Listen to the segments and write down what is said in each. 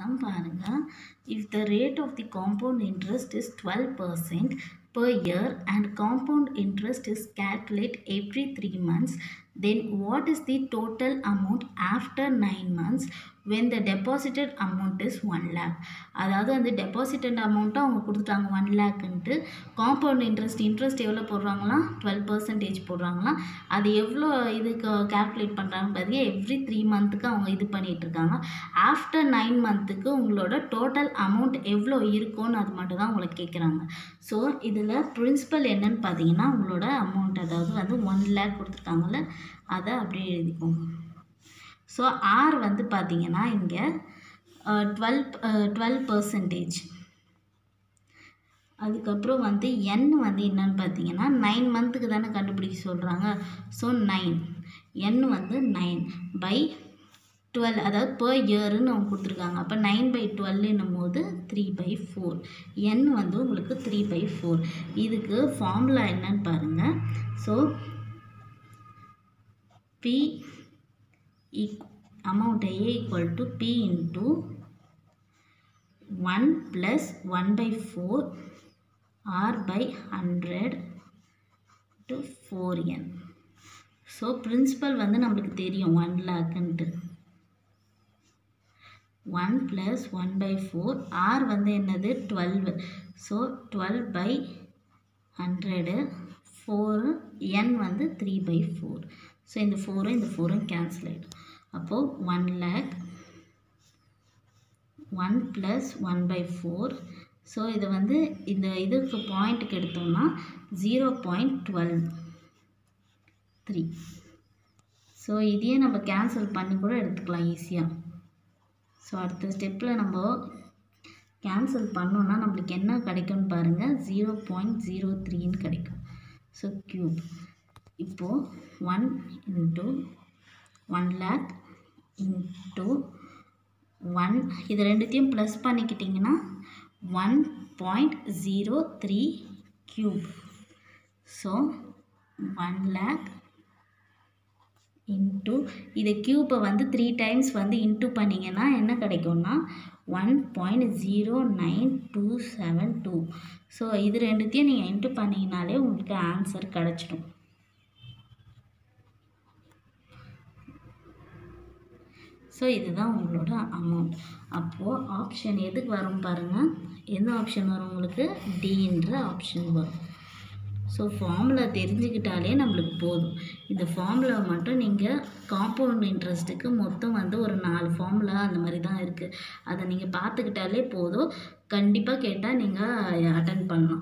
Some பாருங்கள் if the rate of the compound interest is twelve percent per year and compound interest is calculate every three months then what is the total amount after nine months when the deposited amount is one lakh அதாவது அந்த deposited அமௌண்ட்டும் அவங்க கொடுத்துட்டாங்க one லேக்குன்ட்டு compound interest interest எவ்வளோ போடுறாங்களாம் twelve percentage போடுறாங்களாம் அது எவ்வளோ இதுக்கு கால்குலேட் பண்ணுறாங்க பாருங்க எவ்ரி த்ரீ மந்த்துக்கு அவங்க இது பண்ணிகிட்டு இருக்காங்க ஆஃப்டர் நைன் மந்த்துக்கு உங்களோட டோட்டல் அமௌண்ட் எவ்வளோ இருக்கும்னு அது மட்டும் தான் உங்களுக்கு கேட்குறாங்க ஸோ இதில் பிரின்சிபல் என்னன்னு பார்த்தீங்கன்னா உங்களோட அமௌண்ட் அதாவது வந்து ஒன் லேக் கொடுத்துருக்காங்கல்ல அதை அப்படியே எழுதிக்கோங்க ஸோ ஆர் வந்து பார்த்தீங்கன்னா இங்கே டுவெல் டுவெல் பர்சன்டேஜ் அதுக்கப்புறம் வந்து என் வந்து என்னன்னு பார்த்தீங்கன்னா நைன் மந்த்துக்கு தானே கண்டுபிடிக்க சொல்கிறாங்க ஸோ நைன் என் வந்து நைன் பை டுவெல் அதாவது per இயருன்னு அவங்க கொடுத்துருக்காங்க அப்போ நைன் பை டுவெல்னும் போது த்ரீ பை ஃபோர் என் வந்து உங்களுக்கு த்ரீ பை ஃபோர் இதுக்கு ஃபார்முலா என்னன்னு பாருங்கள் so P amount A equal to P into 1 plus 1 by 4 R by 100 to 4N. So principal வந்து நம்மளுக்கு தெரியும் ஒன் லேக்குன்ட்டு one plus one by four R வந்து என்னது twelve so twelve by hundred four N வந்து three by four so இந்த ஃபோரும் இந்த ஃபோரும் cancel ஆகிடும் அப்போது one lakh one plus one by four so இது வந்து இந்த இதுக்கு பாயிண்ட்டுக்கு எடுத்தோம்னா zero point twelve three so இதையே நம்ம கேன்சல் பண்ணி கூட எடுத்துக்கலாம் ஈஸியாக ஸோ அடுத்த ஸ்டெப்பில் நம்ம கேன்சல் பண்ணோன்னா நம்மளுக்கு என்ன கிடைக்கும்னு பாருங்கள் ஜீரோ பாயிண்ட் ஜீரோ த்ரீன்னு கிடைக்கும் ஸோ க்யூப் இப்போது one into one lakh into one இது ரெண்டுத்தையும் ப்ளஸ் பண்ணிக்கிட்டிங்கன்னா one point zero three cube so one lakh into இது க்யூப்பை வந்து த்ரீ டைம்ஸ் வந்து இன்ட்டு பண்ணிங்கன்னா என்ன கிடைக்கும்னா one point zero nine two seven two so இது ரெண்டுத்தையும் நீங்கள் இன்ட்டு பண்ணிங்கனாலே உங்களுக்கு ஆன்சர் கிடச்சிடும் ஸோ இதுதான் உங்களோட அமௌண்ட் அப்போது ஆப்ஷன் எதுக்கு வரும் பாருங்கள் எந்த ஆப்ஷன் வரும் உங்களுக்கு டின்ற ஆப்ஷன் வரும் ஸோ ஃபார்முலா தெரிஞ்சுக்கிட்டாலே நம்மளுக்கு போதும் இந்த ஃபார்முலா மட்டும் நீங்கள் காம்பவுண்ட் இன்ட்ரெஸ்ட்டுக்கு மொத்தம் வந்து ஒரு நாலு ஃபார்முலா அந்த மாதிரி தான் இருக்குது அதை நீங்கள் பார்த்துக்கிட்டாலே போதும் கண்டிப்பாக கேட்டால் நீங்கள் அட்டன் பண்ணலாம்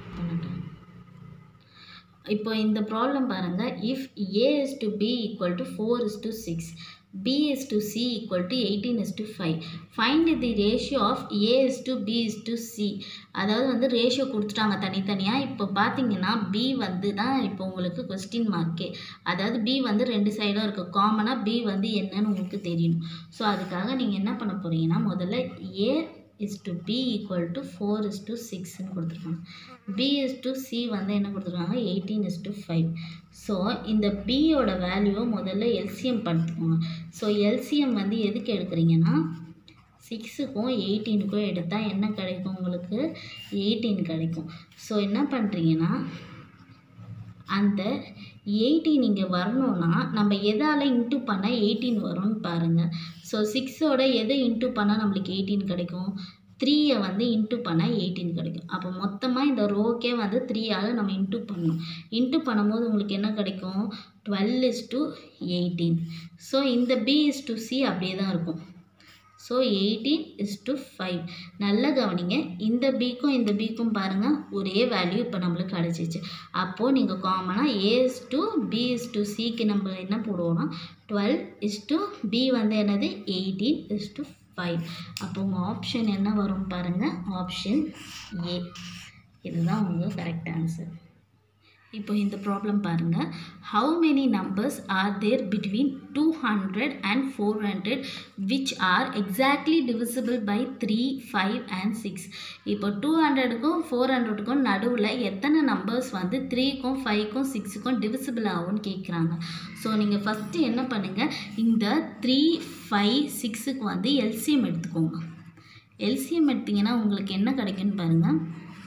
இப்போ இந்த ப்ராப்ளம் பாருங்கள் if A is to B equal to four is to six b is to c equal to 18 is to 5 find the ratio of a is to b is to c அதாவது வந்து ratio கொடுத்துட்டாங்க தனித்தனியாக இப்போ பார்த்தீங்கன்னா b வந்து தான் இப்போ உங்களுக்கு கொஸ்டின் மார்க்கே அதாவது b வந்து ரெண்டு சைடும் இருக்குது காமனாக b வந்து என்னன்னு உங்களுக்கு தெரியணும் ஸோ அதுக்காக நீங்கள் என்ன பண்ண போகிறீங்கன்னா முதல்ல a is to B equal to four is to சிக்ஸ்ன்னு கொடுத்துருக்காங்க பி இஸ் டு சி வந்து என்ன கொடுத்துருக்காங்க eighteen is to five so இந்த பியோட வேல்யூவை முதல்ல எல்சிஎம் பார்த்துக்கோங்க ஸோ எல்சிஎம் வந்து எதுக்கு எடுக்கிறீங்கன்னா சிக்ஸுக்கும் எயிட்டீனுக்கும் எடுத்தால் என்ன கிடைக்கும் உங்களுக்கு எயிட்டீன் கிடைக்கும் ஸோ என்ன பண்ணுறீங்கன்னா அந்த எயிட்டீன் இங்கே வரணும்னா நம்ம எதால் இன்ட்டு பண்ணால் எயிட்டீன் வரும்னு பாருங்கள் ஸோ சிக்ஸோட எதை இன்ட்டு பண்ணால் நம்மளுக்கு எயிட்டீன் கிடைக்கும் த்ரீயை வந்து இன்ட்டு பண்ணால் எயிட்டீன் கிடைக்கும் அப்போ மொத்தமாக இந்த ரோக்கே வந்து த்ரீயால் நம்ம இன்ட்டு பண்ணணும் இன்ட்டு பண்ணும்போது உங்களுக்கு என்ன கிடைக்கும் twelve is to eighteen so இந்த பி இஸ் டு சி அப்படியே தான் இருக்கும் so eighteen is to five நல்லா கவனிங்க இந்த பிக்கும் இந்த பிக்கும் பாருங்கள் ஒரே வேல்யூ இப்போ நம்மளுக்கு கிடச்சிச்சு அப்போது நீங்கள் காமனாக A is to B is to சிக்கு நம்ம என்ன போடுவோம்னா டுவெல் இஸ் டு பி வந்து என்னது எயிட்டீன் இஸ் டு ஃபைவ் அப்போ உங்கள் ஆப்ஷன் என்ன வரும் பாருங்கள் ஆப்ஷன் ஏ இதுதான் உங்கள் கரெக்ட் ஆன்சர் இப்போ இந்த ப்ராப்ளம் பாருங்கள் how many numbers are there between two hundred and four hundred which are exactly divisible by three five and six இப்போ டூ ஹண்ட்ரடுக்கும் ஃபோர் ஹண்ட்ரடுக்கும் நடுவில் எத்தனை நம்பர்ஸ் வந்து த்ரீக்கும் ஃபைவ்க்கும் சிக்ஸுக்கும் டிவிசிபிள் ஆகும்னு கேட்குறாங்க ஸோ நீங்கள் ஃபஸ்ட்டு என்ன பண்ணுங்கள் இந்த த்ரீ ஃபைவ் சிக்ஸுக்கு வந்து எல்சிஎம் எடுத்துக்கோங்க எல்சிஎம் எடுத்தீங்கன்னா உங்களுக்கு என்ன கிடைக்குன்னு பாருங்கள்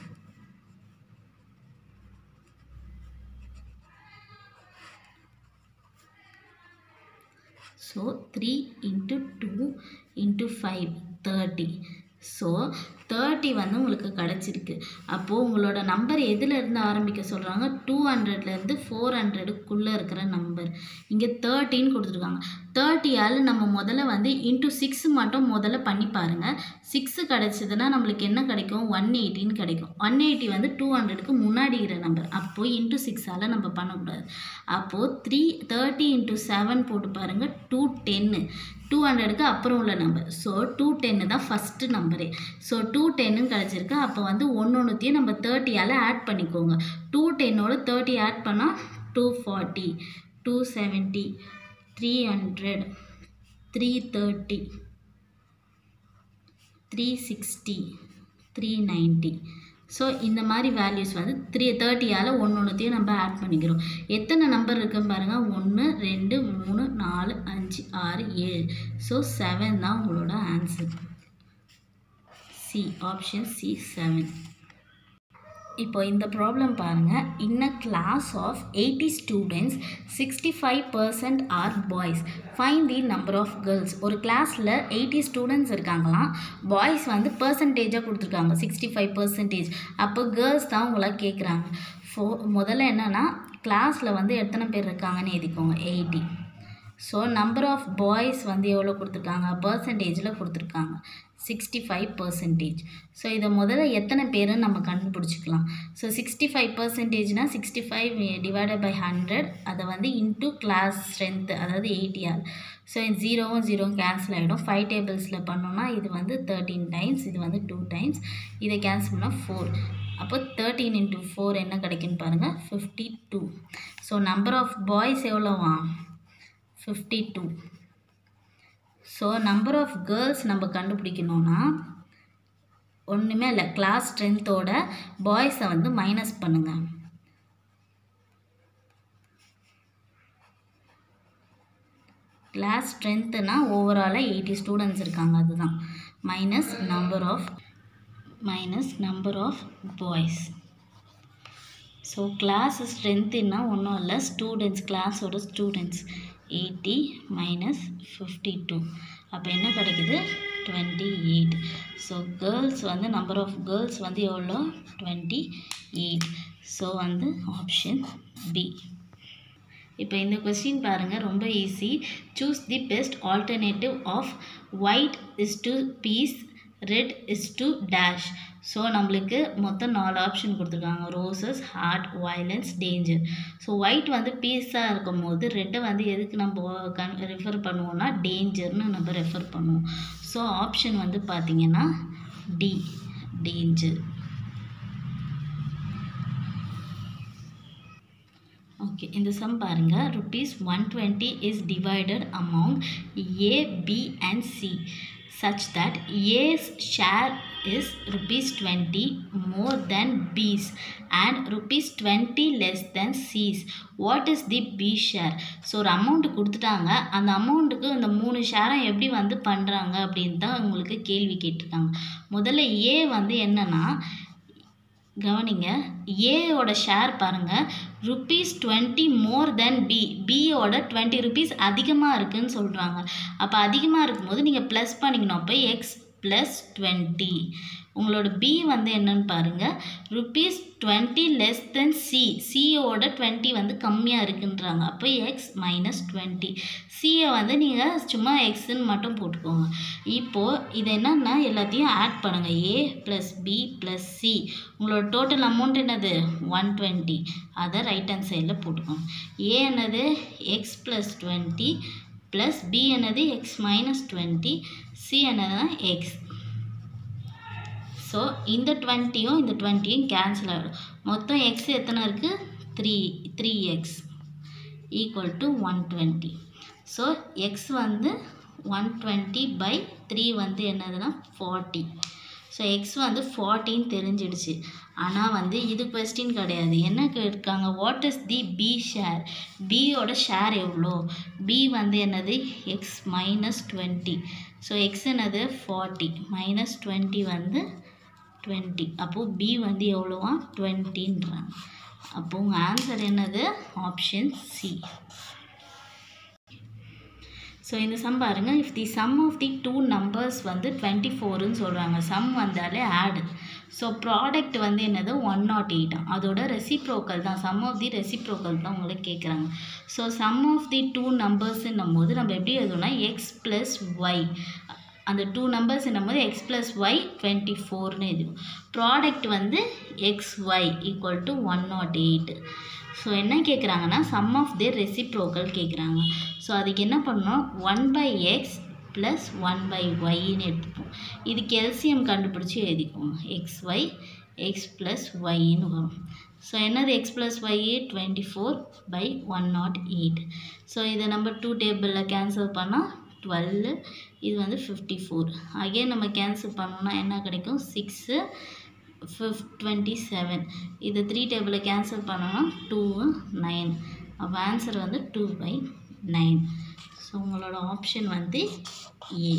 so three into two into five thirty so thirty வந்து உங்களுக்கு கிடச்சிருக்கு அப்போது உங்களோட நம்பர் எதுலேருந்து ஆரம்பிக்க சொல்கிறாங்க டூ ஹண்ட்ரட்லேருந்து ஃபோர் ஹண்ட்ரடுக்குள்ளே இருக்கிற நம்பர் இங்கே தேர்ட்டின்னு கொடுத்துருக்காங்க தேர்ட்டியால் நம்ம முதல்ல வந்து இன்ட்டு சிக்ஸ் மட்டும் முதல்ல பண்ணி பாருங்கள் சிக்ஸு கிடச்சிதுன்னா நம்மளுக்கு என்ன கிடைக்கும் ஒன் எயிட்டின்னு கிடைக்கும் ஒன் எயிட்டி வந்து டூ ஹண்ட்ரடுக்கு முன்னாடி இருக்கிற நம்பர் அப்போது இன்ட்டு சிக்ஸால் நம்ம பண்ணக்கூடாது அப்போது த்ரீ தேர்ட்டி இன்ட்டு செவன் போட்டு பாருங்கள் டூ டென்னு டூ ஹண்ட்ரடுக்கு அப்புறம் உள்ள நம்பர் ஸோ டூ டென்னு தான் ஃபஸ்ட்டு நம்பரே ஸோ டூ டென்னு கிடச்சிருக்கு அப்போ வந்து ஒன்று ஒன்றுத்தையும் நம்ம தேர்ட்டியால் ஆட் பண்ணிக்கோங்க டூ டென்னோட தேர்ட்டி ஆட் பண்ணால் two forty two seventy three hundred three thirty three sixty three ninety so இந்த மாதிரி வேல்யூஸ் வந்து த்ரீ தேர்ட்டியால் ஒன்று ஒன்றுத்தையும் நம்ம ஆட் பண்ணிக்கிறோம் எத்தனை நம்பர் இருக்குன்னு பாருங்கள் ஒன்று ரெண்டு மூணு நாலு அஞ்சு ஆறு ஏழு ஸோ செவன் தான் உங்களோட answer C option C seven இப்போ இந்த ப்ராப்ளம் பாருங்கள் in a class of eighty students sixty five percent are boys find the number of girls ஒரு கிளாஸில் எயிட்டி ஸ்டூடெண்ட்ஸ் இருக்காங்களாம் பாய்ஸ் வந்து பர்சன்டேஜாக கொடுத்துருக்காங்க சிக்ஸ்டி ஃபைவ் பர்சன்டேஜ் அப்போ கேர்ள்ஸ் தான் உங்களை கேட்குறாங்க ஃபோ முதல்ல என்னென்னா கிளாஸில் வந்து எத்தனை பேர் இருக்காங்கன்னு எழுதிக்கோங்க eighty so number of boys வந்து எவ்வளோ கொடுத்துருக்காங்க பர்சன்டேஜில் கொடுத்துருக்காங்க சிக்ஸ்டி ஃபைவ் பர்சன்டேஜ் ஸோ இதை முதல்ல எத்தனை பேருன்னு நம்ம கண்டுபிடிச்சிக்கலாம் ஸோ சிக்ஸ்டி ஃபைவ் பர்சன்டேஜ்னால் sixty five divided by hundred அதை வந்து இன்டூ கிளாஸ் ஸ்ட்ரென்த்து அதாவது எயிட்டியால் ஸோ ஜீரோவும் ஜீரோவும் கேன்சல் ஆகிடும் ஃபைவ் டேபிள்ஸில் பண்ணோன்னா இது வந்து தேர்ட்டீன் டைம்ஸ் இது வந்து டூ டைம்ஸ் இதை கேன்சல் பண்ணால் ஃபோர் அப்போ தேர்ட்டீன் இன்ட்டு ஃபோர் என்ன கிடைக்குன்னு பாருங்கள் fifty two so number of boys எவ்வளோவா fifty two so number of girls நம்ம கண்டுபிடிக்கணுன்னா ஒன்றுமே இல்லை கிளாஸ் ஸ்ட்ரென்த்தோட பாய்ஸை வந்து மைனஸ் பண்ணுங்கள் கிளாஸ் ஸ்ட்ரென்த்துனா ஓவராலாக எயிட்டி ஸ்டூடெண்ட்ஸ் இருக்காங்க அதுதான் minus number of minus number of boys so class ஸ்ட்ரென்த்துன்னா ஒன்றும் இல்லை ஸ்டூடெண்ட்ஸ் கிளாஸோட students eighty minus fifty two அப்போ என்ன கிடைக்குது டுவெண்ட்டி எயிட் ஸோ கேர்ள்ஸ் வந்து நம்பர் ஆஃப் கேர்ள்ஸ் வந்து எவ்வளோ டுவெண்ட்டி எயிட் ஸோ வந்து ஆப்ஷன் பி இப்போ இந்த கொஸ்டின் பாருங்கள் ரொம்ப easy choose the best alternative of white is to peace red is to dash so நம்மளுக்கு மொத்தம் நாலு ஆப்ஷன் கொடுத்துருக்காங்க roses heart violence danger so white வந்து பீஸாக இருக்கும் போது ரெட்டை வந்து எதுக்கு நம்ம கன் ரெஃபர் பண்ணுவோம்னா டேஞ்சர்னு நம்ம ரெஃபர் பண்ணுவோம் ஸோ ஆப்ஷன் வந்து பார்த்திங்கன்னா டி டேஞ்சர் ஓகே இந்த சம் பாருங்கள் rupees one twenty is divided among A B and C such that A's share is rupees 20 more than B's and rupees 20 less than C's. What is the B share? So ஒரு amount கொடுத்துட்டாங்க அந்த அமௌண்ட்டுக்கு இந்த மூணு ஷேரை எப்படி வந்து பண்ணுறாங்க அப்படின்னு தான் உங்களுக்கு கேள்வி கேட்டிருக்காங்க முதல்ல ஏ வந்து என்னென்னா கவனிங்க ஏயோட ஷேர் பாருங்கள் rupees twenty more then B பியோட டுவெண்ட்டி ருபீஸ் அதிகமாக இருக்குதுன்னு சொல்கிறாங்க அப்போ அதிகமாக இருக்கும்போது நீங்கள் ப்ளஸ் பண்ணிக்கணும் அப்போ எக்ஸ் ப்ளஸ் டுவெண்ட்டி உங்களோட பி வந்து என்னன்னு பாருங்கள் rupees twenty less then C சியோட டுவெண்ட்டி வந்து கம்மியாக இருக்குன்றாங்க அப்போ எக்ஸ் மைனஸ் டுவெண்ட்டி சியை வந்து நீங்கள் சும்மா எக்ஸ்ன்னு மட்டும் போட்டுக்கோங்க இப்போது இது என்னன்னா எல்லாத்தையும் ஆட் பண்ணுங்கள் A plus B plus C உங்களோட டோட்டல் அமௌண்ட் என்னது ஒன் டுவெண்ட்டி அதை ரைட் ஹேண்ட் சைடில் போட்டுக்கோங்க ஏ என்னது x plus twenty plus B என்னது எக்ஸ் மைனஸ் டுவெண்ட்டி சி என்னதுன்னா எக்ஸ் ஸோ இந்த டுவெண்ட்டியும் இந்த டுவெண்ட்டியும் கேன்சல் ஆகிடும் மொத்தம் எக்ஸ் எத்தனை இருக்குது three three x equal to one twenty so x வந்து ஒன் டுவெண்ட்டி பை த்ரீ வந்து என்னதுன்னா ஃபார்ட்டி ஸோ எக்ஸ் வந்து ஃபார்ட்டின்னு தெரிஞ்சிடுச்சு ஆனால் வந்து இது கொஸ்டின் கிடையாது என்ன கேட்காங்க what is the B share பியோட ஷேர் எவ்வளோ பி வந்து என்னது x minus twenty so x என்னது ஃபார்ட்டி மைனஸ் டுவெண்ட்டி வந்து டுவெண்ட்டி அப்போது பி வந்து எவ்வளோவா டுவெண்ட்டின்றாங்க அப்போ உங்கள் ஆன்சர் என்னது ஆப்ஷன் சி ஸோ இந்த சம் பாருங்கள் if the sum of the two numbers வந்து டுவெண்ட்டி ஃபோருன்னு சொல்கிறாங்க சம் வந்தாலே ஆடு ஸோ ப்ராடக்ட் வந்து என்னது ஒன் நாட் எயிட் அதோட ரெசிப்ரோக்கல் தான் சம் ஆஃப் தி ரெசிப்ரோக்கல் தான் உங்களுக்கு கேட்குறாங்க so sum of the two நம்பர்ஸ்ன்னும் போது நம்ம எப்படி எழுதணும்னா எக்ஸ் ப்ளஸ் ஒய் அந்த டூ நம்பர்ஸ் போது எக்ஸ் ப்ளஸ் ஒய் டுவெண்ட்டி ஃபோர்னு எழுதும் ப்ராடக்ட் வந்து x y equal to one nought eight so என்ன கேட்குறாங்கன்னா சம் ஆஃப் தேர் ரெசிப்ரோக்கல் கேட்குறாங்க ஸோ அதுக்கு என்ன பண்ணணும் one by x plus one by ஒய்ன்னு எடுத்துப்போம் இதுக்கு எல்சிஎம் கண்டுபிடிச்சி எழுதிக்குவோம் எக்ஸ் ஒய் எக்ஸ் ப்ளஸ் ஒய்ன்னு வரும் ஸோ என்னது x plus y twenty four by one nought eight so இதை நம்ம டூ டேபிளில் கேன்சல் பண்ணால் டுவெல்லு இது வந்து ஃபிஃப்டி ஃபோர் அகெயின் நம்ம கேன்சல் பண்ணோம்னா என்ன கிடைக்கும் சிக்ஸு ஃபிஃப் டுவெண்ட்டி செவன் இது த்ரீ டேபிளில் கேன்சல் பண்ணோம்னா டூ நைன் அப்போ ஆன்சர் வந்து டூ பை நைன் ஸோ உங்களோட ஆப்ஷன் வந்து ஏ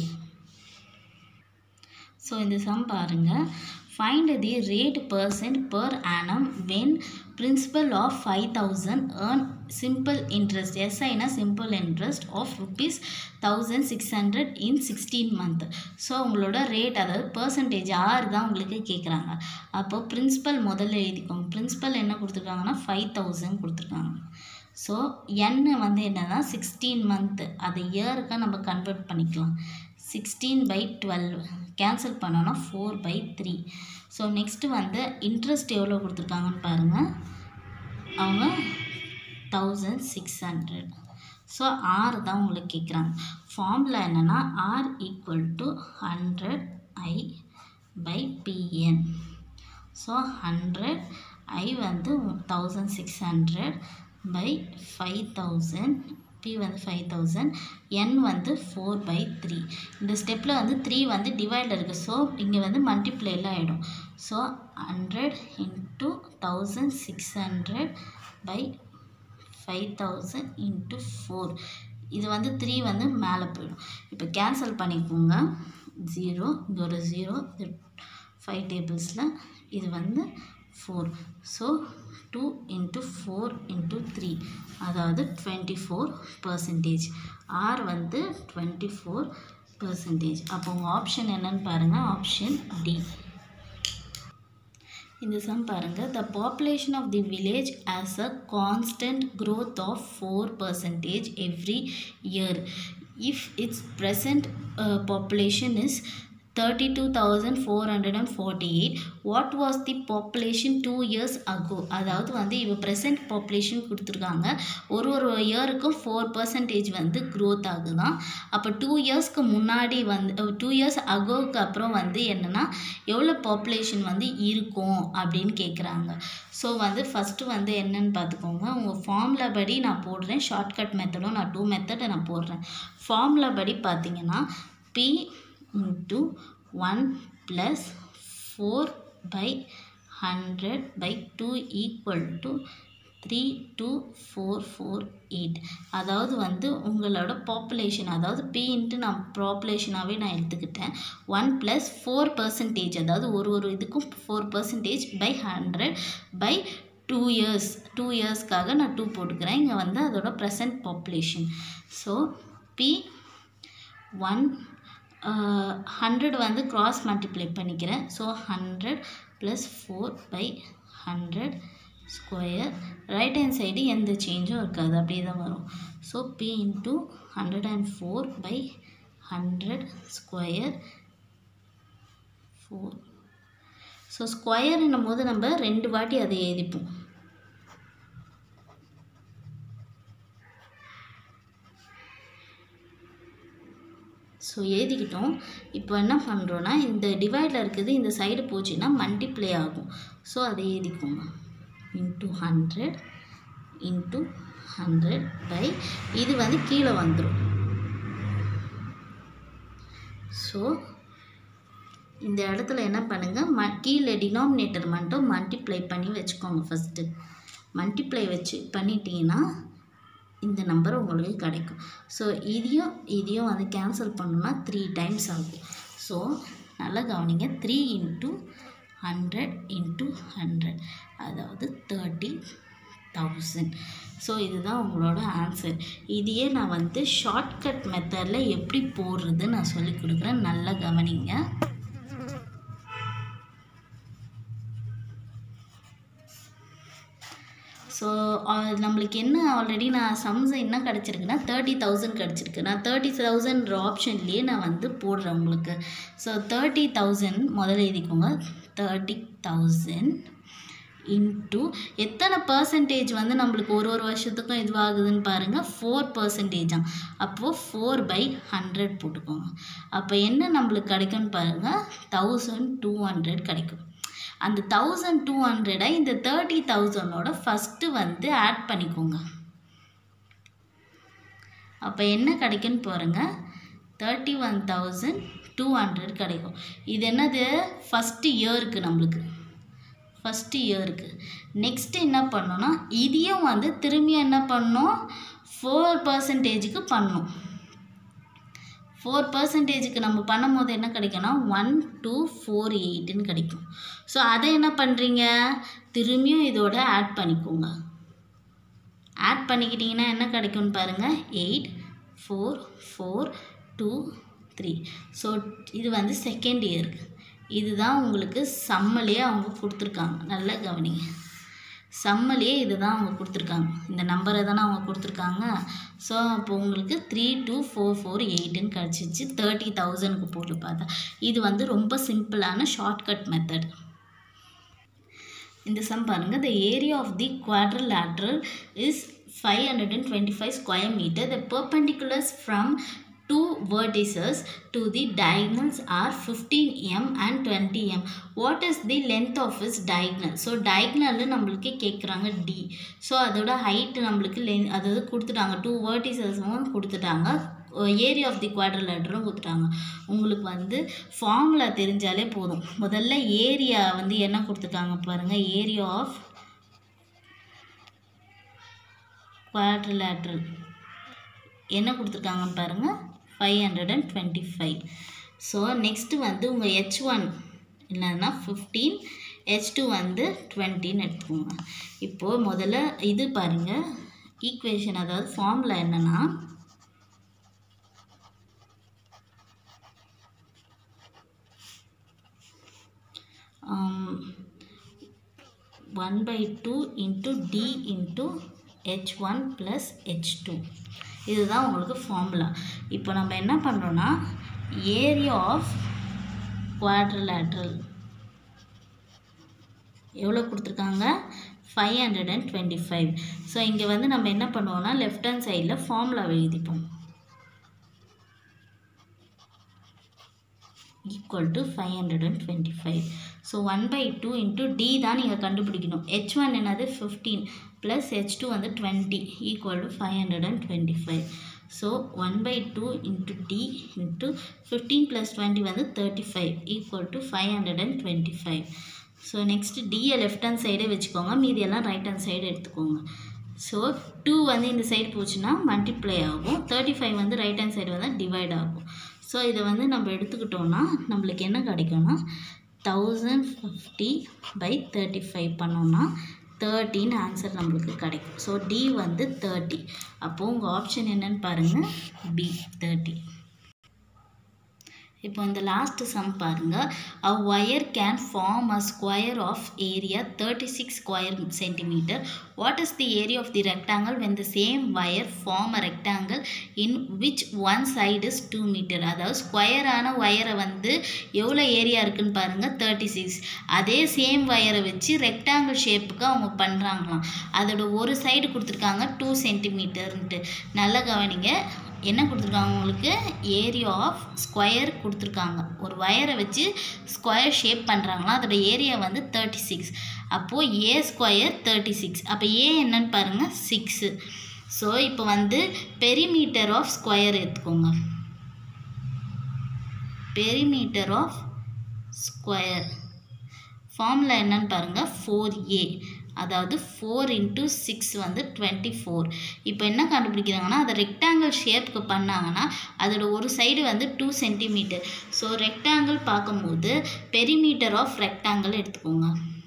ஸோ இந்த சம் பாருங்கள் find the rate percent per annum when principal of five thousand earn simple interest எஸ்ஐனா simple interest of rupees thousand six hundred in sixteen month so உங்களோட rate அதாவது percentage ஆறு தான் உங்களுக்கு கேட்குறாங்க அப்போ பிரின்சிபல் முதல்ல எழுதிக்கோங்க பிரின்சிபல் என்ன கொடுத்துருக்காங்கன்னா ஃபைவ் தௌசண்ட் கொடுத்துருக்காங்க ஸோ என் வந்து என்னன்னா சிக்ஸ்டீன் மந்த்து அதை இயருக்காக நம்ம கன்வெர்ட் பண்ணிக்கலாம் சிக்ஸ்டீன் பை டுவெல் கேன்சல் பண்ணோன்னா four by three so next வந்து இன்ட்ரெஸ்ட் எவ்வளோ கொடுத்துருக்காங்கன்னு பாருங்கள் அவங்க thousand six hundred so R தான் உங்களுக்கு கேட்குறாங்க ஃபார்முலா என்னென்னா R equal to hundred I by P N so hundred I வந்து thousand six hundred by five thousand P வந்து ஃபைவ் தௌசண்ட் என் வந்து ஃபோர் பை த்ரீ இந்த ஸ்டெப்பில் வந்து த்ரீ வந்து டிவைடில் இருக்குது ஸோ இங்கே வந்து மல்டிப்ளைல ஆகிடும் so hundred into thousand six hundred by five thousand into four இது வந்து த்ரீ வந்து மேலே போயிடும் இப்போ கேன்சல் பண்ணிக்கோங்க ஜீரோ இங்கே ஒரு ஜீரோ இது ஃபைவ் டேபிள்ஸில் இது வந்து four so two into four into three அதாவது டுவெண்ட்டி ஃபோர் பர்சன்டேஜ் ஆர் வந்து டுவெண்ட்டி ஃபோர் பர்சன்டேஜ் அப்போ உங்கள் ஆப்ஷன் என்னன்னு பாருங்கள் ஆப்ஷன் டி இந்த சம் பாருங்கள் the population of the village as a constant growth of four percentage every year if its present population is thirty two thousand four hundred and forty eight what was the population two years ago அதாவது வந்து இப்போ present population கொடுத்துருக்காங்க ஒரு ஒரு இயருக்கும் four percentage வந்து growth ஆகுதான் அப்போ டூ இயர்ஸ்க்கு முன்னாடி வந்து டூ இயர்ஸ் அகோவுக்கு அப்புறம் வந்து என்னென்னா எவ்வளோ பாப்புலேஷன் வந்து இருக்கும் அப்படின்னு கேட்குறாங்க ஸோ வந்து ஃபஸ்ட்டு வந்து என்னன்னு பார்த்துக்கோங்க உங்கள் ஃபார்முலா படி நான் போடுறேன் ஷார்ட்கட் மெத்தடும் நான் டூ மெத்தட் நான் போடுறேன் ஃபார்முலா படி பார்த்தீங்கன்னா P into 1 plus 4 by 100 by 2 equal to 32448 அதாவது வந்து உங்களோட பாப்புலேஷன் அதாவது பி இன்ட்டு நான் பாப்புலேஷனாகவே நான் எடுத்துக்கிட்டேன் ஒன் ப்ளஸ் ஃபோர் பர்சன்டேஜ் அதாவது ஒரு ஒரு இதுக்கும் four percentage by hundred by two years two இயர்ஸ்க்காக நான் டூ போட்டுக்கிறேன் இங்கே வந்து அதோட present population so P one hundred வந்து க்ராஸ் மல்டிப்ளை பண்ணிக்கிறேன் so hundred plus four by hundred square right hand side எந்த சேஞ்சும் இருக்காது அப்படியே தான் வரும் so P into hundred and four by hundred square four so ஸ்கொயர்னும் போது நம்ம ரெண்டு வாட்டி அதை எழுதிப்போம் ஸோ எழுதிக்கிட்டோம் இப்போ என்ன பண்ணுறோன்னா இந்த டிவைடில் இருக்குது இந்த சைடு போச்சுன்னா மல்டிப்ளை ஆகும் ஸோ அதை எழுதிக்கோங்க into hundred into hundred by இது வந்து கீழே வந்துடும் ஸோ இந்த இடத்துல என்ன பண்ணுங்கள் ம கீழே டினாமினேட்டர் மட்டும் மல்டிப்ளை பண்ணி வச்சுக்கோங்க ஃபஸ்ட்டு மல்டிப்ளை வச்சு பண்ணிட்டீங்கன்னா இந்த நம்பர் உங்களுக்கு கிடைக்கும் ஸோ இதையும் இதையும் வந்து கேன்சல் பண்ணணும்னா த்ரீ டைம்ஸ் ஆகும் ஸோ நல்லா கவனிங்க three into hundred into hundred அதாவது தேர்ட்டி தௌசண்ட் ஸோ இதுதான் உங்களோட ஆன்சர் இதையே நான் வந்து ஷார்ட்கட் மெத்தடில் எப்படி போடுறது நான் சொல்லி கொடுக்குறேன் நல்லா கவனிங்க ஸோ நம்மளுக்கு என்ன ஆல்ரெடி நான் சம்ஸ் என்ன கிடச்சிருக்குன்னா தேர்ட்டி தௌசண்ட் கிடச்சிருக்கு நான் தேர்ட்டி தௌசண்ட் ஆப்ஷன்லேயே நான் வந்து போடுறேன் உங்களுக்கு ஸோ தேர்ட்டி தௌசண்ட் முதல்ல எழுதிக்கோங்க தேர்ட்டி தௌசண்ட் இன்ட்டு எத்தனை பர்சன்டேஜ் வந்து நம்மளுக்கு ஒரு ஒரு வருஷத்துக்கும் இதுவாகுதுன்னு பாருங்கள் ஃபோர் பர்சன்டேஜாக அப்போது ஃபோர் பை ஹண்ட்ரட் போட்டுக்கோங்க அப்போ என்ன நம்மளுக்கு கிடைக்கும்னு பாருங்கள் தௌசண்ட் டூ ஹண்ட்ரட் கிடைக்கும் அந்த தௌசண்ட் டூ ஹண்ட்ரடை இந்த தேர்ட்டி தௌசண்டோட ஃபஸ்ட்டு வந்து ஆட் பண்ணிக்கோங்க அப்போ என்ன கிடைக்குன்னு பாருங்க thirty one thousand two hundred கிடைக்கும் இது என்னது ஃபஸ்ட்டு இயருக்கு நம்மளுக்கு ஃபஸ்ட்டு இயருக்கு நெக்ஸ்ட்டு என்ன பண்ணோன்னா இதையும் வந்து திரும்பி என்ன பண்ணணும் ஃபோர் பர்சன்டேஜுக்கு பண்ணணும் ஃபோர் பர்சன்டேஜுக்கு நம்ம பண்ணும்போது என்ன கிடைக்கும்னா ஒன் டூ ஃபோர் எயிட்டுன்னு கிடைக்கும் ஸோ அதை என்ன பண்ணுறீங்க திரும்பியும் இதோட ஆட் பண்ணிக்கோங்க ஆட் பண்ணிக்கிட்டிங்கன்னா என்ன கிடைக்கும்னு பாருங்கள் eight four four two three so இது வந்து செகண்ட் இயருக்கு இதுதான் உங்களுக்கு சம்மலையே அவங்க கொடுத்துருக்காங்க நல்லா கவனிங்க சம்மலையே இது தான் அவங்க கொடுத்துருக்காங்க இந்த நம்பரை தானே அவங்க கொடுத்துருக்காங்க ஸோ அப்போ உங்களுக்கு த்ரீ டூ ஃபோர் ஃபோர் எயிட்டுன்னு கிடச்சிச்சு தேர்ட்டி தௌசண்ட்க்கு போட்டு பார்த்தா இது வந்து ரொம்ப சிம்பிளான ஷார்ட்கட் மெத்தட் இந்த சம் பாருங்கள் the area of the quadrilateral is five hundred and twenty five square metre the perpendiculars from two vertices to the diagonals are 15 m and 20 m what is the length of its diagonal so diagonal நம்மளுக்கு கேட்குறாங்க d so அதோட height நம்மளுக்கு லென் அதாவது கொடுத்துட்டாங்க two வேர்டிசஸும் கொடுத்துட்டாங்க area of தி குவாட்ரலேட்டரும் கொடுத்துட்டாங்க உங்களுக்கு வந்து ஃபார்முலா தெரிஞ்சாலே போதும் முதல்ல ஏரியா வந்து என்ன கொடுத்துருக்காங்க பாருங்கள் ஏரியா ஆஃப் குவாட்ரலேட்ரல் என்ன கொடுத்துருக்காங்கன்னு பாருங்கள் five hundred and twenty five so next வந்து உங்கள் ஹெச் ஒன் என்னன்னா ஃபிஃப்டீன் ஹெச் டூ வந்து டுவெண்ட்டின்னு எடுத்துக்கோங்க இப்போது முதல்ல இது பாருங்கள் ஈக்குவேஷன் அதாவது ஃபார்முலா என்னென்னா one by two into d into h one plus h two இதுதான் உங்களுக்கு ஃபார்முலா இப்போ நம்ம என்ன பண்ணுறோன்னா ஏரியா ஆஃப் குவாட்ரலேட்ரல் எவ்வளோ கொடுத்துருக்காங்க five hundred and twenty five so இங்கே வந்து நம்ம என்ன பண்ணுவோம்னா லெஃப்ட் ஹேண்ட் சைடில் ஃபார்முலா எழுதிப்போம் equal to five hundred and twenty five so one by two into d தான் நீங்கள் கண்டுபிடிக்கணும் ஹெச் ஒன் என்னது ஃபிஃப்டீன் ப்ளஸ் ஹெச் டூ வந்து twenty equal to five hundred and twenty five so one by two into d into fifteen plus twenty வந்து thirty five equal to five hundred and twenty five so next டியை left hand சைடே வச்சுக்கோங்க மீதியெல்லாம் right hand side எடுத்துக்கோங்க so two வந்து இந்த side போச்சுன்னா multiply ஆகும் தேர்ட்டி ஃபைவ் வந்து ரைட் ஹேண்ட் சைடு வந்து டிவைட் ஆகும் ஸோ இதை வந்து நம்ம எடுத்துக்கிட்டோன்னா நம்மளுக்கு என்ன கிடைக்கும்னா thousand fifty by thirty five பண்ணோன்னா தேர்ட்டின்னு ஆன்சர் நம்மளுக்கு கிடைக்கும் ஸோ டி வந்து தேர்ட்டி அப்போது உங்கள் ஆப்ஷன் என்னன்னு பாருங்கள் பி தேர்ட்டி இப்போ இந்த லாஸ்ட் சம் பாருங்க a wire can form a square of area 36 square centimeter what is the area of the rectangle when the same wire form a rectangle in which one side is 2 meter அதாவது ஸ்கொயரான ஒயரை வந்து எவ்வளோ area இருக்குன்னு பாருங்க thirty six அதே same ஒயரை வச்சு rectangle ஷேப்புக்கு அவங்க பண்ணுறாங்களாம் அதோட ஒரு சைடு கொடுத்துருக்காங்க டூ சென்டிமீட்டர்ன்ட்டு நல்லா கவனிங்க என்ன கொடுத்துருக்காங்க உங்களுக்கு ஏரியா ஆஃப் ஸ்கொயர் கொடுத்துருக்காங்க ஒரு ஒயரை வச்சு ஸ்கொயர் ஷேப் பண்ணுறாங்களா அதோட ஏரியா வந்து தேர்ட்டி சிக்ஸ் அப்போது ஏ ஸ்கொயர் தேர்ட்டி சிக்ஸ் அப்போ ஏ என்னன்னு பாருங்கள் சிக்ஸு ஸோ இப்போ வந்து பெரிமீட்டர் ஆஃப் ஸ்கொயர் எடுத்துக்கோங்க பெரிமீட்டர் ஆஃப் ஸ்கொயர் ஃபார்முலா என்னன்னு பாருங்கள் ஃபோர் ஏ அதாவது ஃபோர் இன்ட்டு சிக்ஸ் வந்து டுவெண்ட்டி ஃபோர் இப்போ என்ன கண்டுபிடிக்கிறாங்கன்னா அதை ரெக்டாங்கிள் ஷேப்புக்கு பண்ணாங்கன்னா அதோட ஒரு சைடு வந்து டூ சென்டிமீட்டர் ஸோ ரெக்டாங்கிள் பார்க்கும்போது பெரிமீட்டர் ஆஃப் ரெக்டாங்கிள் எடுத்துக்கோங்க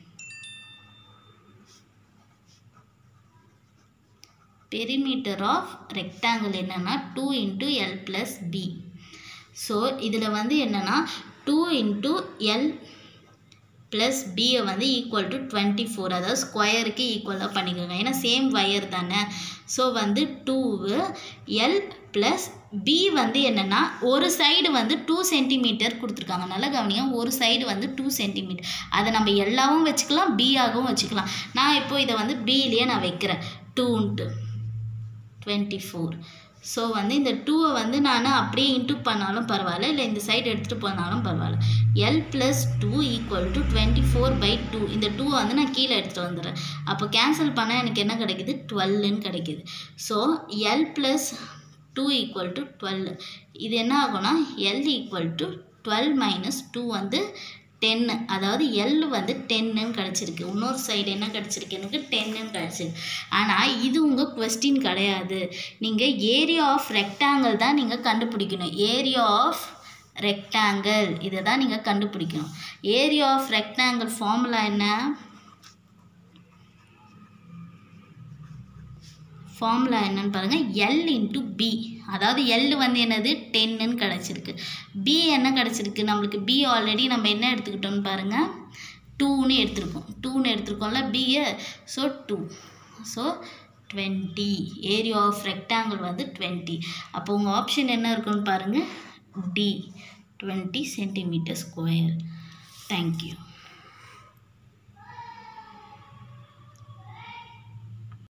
பெரிமீட்டர் ஆஃப் ரெக்டாங்கிள் என்னென்னா two into l plus b so இதில் வந்து என்னென்னா டூ இன்ட்டு எல் ப்ளஸ் பியை வந்து ஈக்குவல் டு டுவெண்ட்டி ஃபோர் அதாவது ஸ்கொயருக்கு ஈக்குவலாக பண்ணிக்கோங்க ஏன்னா சேம் வயர் தானே ஸோ வந்து டூவு எல் ப்ளஸ் பி வந்து என்னென்னா ஒரு சைடு வந்து டூ சென்டிமீட்டர் கொடுத்துருக்காங்க நல்லா கவனிங்க ஒரு சைடு வந்து டூ சென்டிமீட்டர் அதை நம்ம எல்லாவும் வச்சுக்கலாம் பியாகவும் வச்சுக்கலாம் நான் இப்போ இதை வந்து பிலேயே நான் வைக்கிறேன் டூன்ட்டு டுவெண்ட்டி ஃபோர் ஸோ வந்து இந்த டூவை வந்து நான் அப்படியே இன்ட்டு பண்ணாலும் பரவாயில்ல இல்லை இந்த சைடு எடுத்துகிட்டு போனாலும் பரவாயில்ல l plus two equal to twenty four by two இந்த டூவை வந்து நான் கீழே எடுத்துகிட்டு வந்துடுறேன் அப்போ கேன்சல் பண்ணால் எனக்கு என்ன கிடைக்குது டுவெல்லுன்னு கிடைக்குது so l plus two equal to twelve இது என்ன ஆகும்னா l equal to twelve minus two வந்து டென்னு அதாவது எல் வந்து டென்னுன்னு கிடச்சிருக்கு இன்னொரு சைடு என்ன கிடச்சிருக்கு எனக்கு டென்னுன்னு கிடச்சிருக்கு ஆனால் இது உங்கள் கொஸ்டின் கிடையாது நீங்கள் ஏரியா ஆஃப் ரெக்டாங்கிள் தான் நீங்கள் கண்டுபிடிக்கணும் ஏரியா ஆஃப் ரெக்டாங்கிள் இதை தான் நீங்கள் கண்டுபிடிக்கணும் ஏரியா ஆஃப் ரெக்டாங்கிள் ஃபார்முலா என்ன ஃபார்முலா என்னன்னு பாருங்கள் எல் இன்ட்டு பி அதாவது எல் வந்து என்னது டென்னுன்னு கிடச்சிருக்கு பி என்ன கிடச்சிருக்கு நம்மளுக்கு பி ஆல்ரெடி நம்ம என்ன எடுத்துக்கிட்டோம்னு பாருங்கள் டூன்னு எடுத்திருக்கோம் டூன்னு எடுத்திருக்கோம்ல பியை so two so twenty area of rectangle வந்து டுவெண்ட்டி அப்போ உங்கள் ஆப்ஷன் என்ன இருக்குன்னு பாருங்கள் D twenty centimetre square thank you